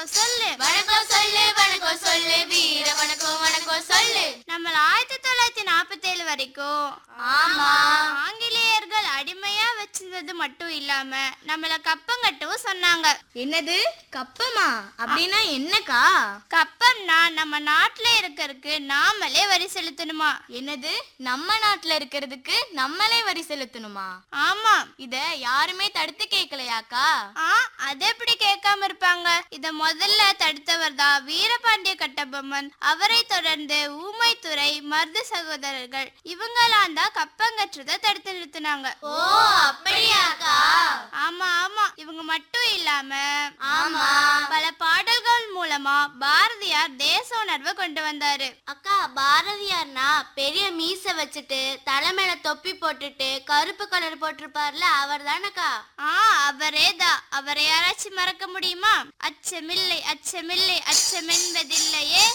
வணக்கம் சொல்லு வணக்கம் சொல்லு வணக்கம் சொல்லு வீர வணக்கம் வணக்கம் சொல்லு நம்மள ஆயிரத்தி தொள்ளாயிரத்தி நாற்பத்தி ஏழு வரைக்கும் ஆமா ஆங்கிலேயர்கள் அடிமையா வச்சிருந்தது மட்டும் இல்லாம நம்மள கப்பங்கட்டவும் சொன்னாங்க என்னது கப்பமா அப்படின்னா என்னக்கா கப்பம்னா நம்ம நாட்டுல இருக்கறதுக்கு நாமளே வரி செலுத்தணுமா என்னது நம்ம நாட்டுல இருக்கிறதுக்கு நம்மளே வரி செலுத்தணுமா ஆமா இத யாருமே தடுத்து கேட்கலையாக்கா ஆ அது எப்படி கேட்காம இருப்பாங்க இத முதல்ல தடுத்தவர் தான் வீரபாண்டிய கட்டபொம்மன் அவரை தொடர்ந்து ஊமைத்துறை மருது சகோதரர்கள் இவங்கெல்லாம் தான் கப்பங்கற்றதை தடுத்து நிறுத்தினாங்க ஓ அப்படியாக்கா ஆமா ஆமா இவங்க மட்டும் இல்லாம ஆமா பல பாடல்கள் மூலமா பாரதியார் தேச உணர்வை கொண்டு வந்தாரு அக்கா பாரதியார்னா பெரிய மீச வச்சுட்டு தலைமையில தொப்பி போட்டுட்டு கருப்பு கலர் போட்டிருப்பார்ல அவர் தானக்கா ஆ அவரே தான் அவரை யாராச்சும் மறக்க முடியுமா அச்சமில்லை அச்சமில்லை அச்சமென்பதில்லையே